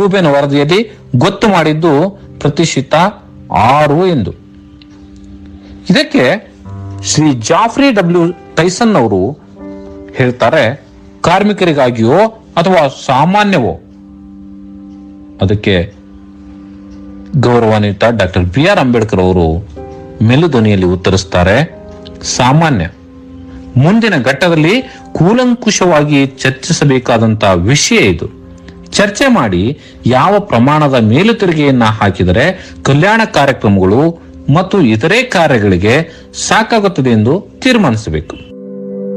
Ruben ವರದಿಯಲ್ಲಿ ಗೊತ್ತು ಮಾಡಿದ್ದು ಪ್ರತಿಶತ ಆರು ಎಂದು ಇದಕ್ಕೆ ಶ್ರೀ ಜಾಫ್ರಿ ಡಬ್ಲ್ಯೂ ಟೈಸನ್ ಅವರು ಹೇಳ್ತಾರೆ ಕಾರ್ಮಿಕರಿಗಾಗಿಯೋ ಅಥವಾ ಸಾಮಾನ್ಯವೋ ಅದಕ್ಕೆ ಗೌರವಾನ್ವಿತ ಡಾಕ್ಟರ್ ಬಿ ಆರ್ ಅಂಬೇಡ್ಕರ್ ಅವರು ಮೆಲುಧ್ವನಿಯಲ್ಲಿ ಉತ್ತರಿಸ್ತಾರೆ ಸಾಮಾನ್ಯ ಮುಂದಿನ ಘಟ್ಟದಲ್ಲಿ ಕೂಲಂಕುಷವಾಗಿ ಚರ್ಚಿಸಬೇಕಾದಂತ ವಿಷಯ ಇದು ಚರ್ಚೆ ಮಾಡಿ ಯಾವ ಪ್ರಮಾಣದ ಮೇಲು ತೆರಿಗೆಯನ್ನ ಹಾಕಿದರೆ ಕಲ್ಯಾಣ ಕಾರ್ಯಕ್ರಮಗಳು ಮತ್ತು ಇತರೆ ಕಾರ್ಯಗಳಿಗೆ ಸಾಕಾಗುತ್ತದೆ ಎಂದು ತೀರ್ಮಾನಿಸಬೇಕು